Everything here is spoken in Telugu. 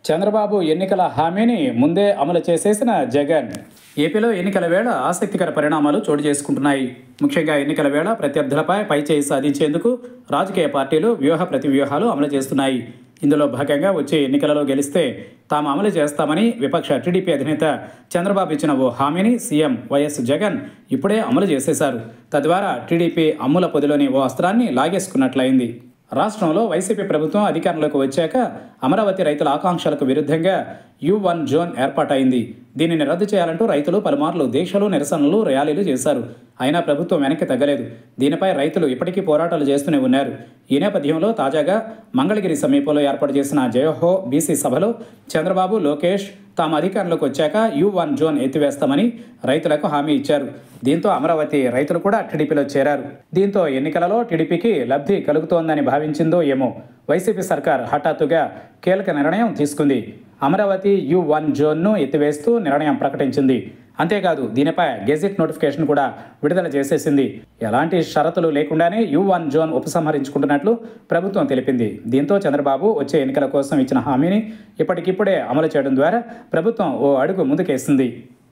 చంద్రబాబు ఎన్నికల హామీని ముందే అమలు చేసేసిన జగన్ ఏపీలో ఎన్నికల వేళ ఆసక్తికర పరిణామాలు చోటు చేసుకుంటున్నాయి ముఖ్యంగా ఎన్నికల వేళ ప్రత్యర్థులపై పైచేయి సాధించేందుకు రాజకీయ పార్టీలు వ్యూహ ప్రతివ్యూహాలు అమలు చేస్తున్నాయి ఇందులో భాగంగా వచ్చే ఎన్నికలలో గెలిస్తే తాము అమలు చేస్తామని విపక్ష టీడీపీ అధినేత చంద్రబాబు ఇచ్చిన ఓ హామీని సీఎం వైఎస్ జగన్ ఇప్పుడే అమలు చేసేశారు తద్వారా టీడీపీ అమ్ముల పొదిలోని ఓ అస్త్రాన్ని లాగేసుకున్నట్లయింది రాష్ట్రంలో వైసీపీ ప్రభుత్వం అధికారంలోకి వచ్చాక అమరావతి రైతుల ఆకాంక్షలకు విరుద్ధంగా యు వన్ జోన్ ఏర్పాటైంది దీనిని రద్దు చేయాలంటూ రైతులు పలుమార్లు దీక్షలు నిరసనలు ర్యాలీలు చేశారు అయినా ప్రభుత్వం వెనక్కి తగ్గలేదు దీనిపై రైతులు ఇప్పటికీ పోరాటాలు చేస్తూనే ఉన్నారు ఈ నేపథ్యంలో తాజాగా మంగళగిరి సమీపంలో ఏర్పాటు చేసిన జయోహో బీసీ సభలో చంద్రబాబు లోకేష్ తాము అధికారంలోకి వచ్చాక యు వన్ జోన్ ఎత్తివేస్తామని రైతులకు హామీ ఇచ్చారు దీంతో అమరావతి రైతులు కూడా టీడీపీలో చేరారు దీంతో ఎన్నికలలో టీడీపీకి లబ్ధి కలుగుతోందని భావించిందో ఏమో వైసీపీ సర్కార్ హఠాత్తుగా కీలక నిర్ణయం తీసుకుంది అమరావతి యు వన్ జోన్ను ఎత్తివేస్తూ నిర్ణయం ప్రకటించింది అంతేకాదు దీనిపై గెజిట్ నోటిఫికేషన్ కూడా విడుదల చేసేసింది ఎలాంటి షరతులు లేకుండానే యు వన్ జోన్ ఉపసంహరించుకుంటున్నట్లు ప్రభుత్వం తెలిపింది దీంతో చంద్రబాబు వచ్చే ఎన్నికల కోసం ఇచ్చిన హామీని ఇప్పటికిప్పుడే అమలు చేయడం ద్వారా ప్రభుత్వం ఓ అడుగు ముందుకేసింది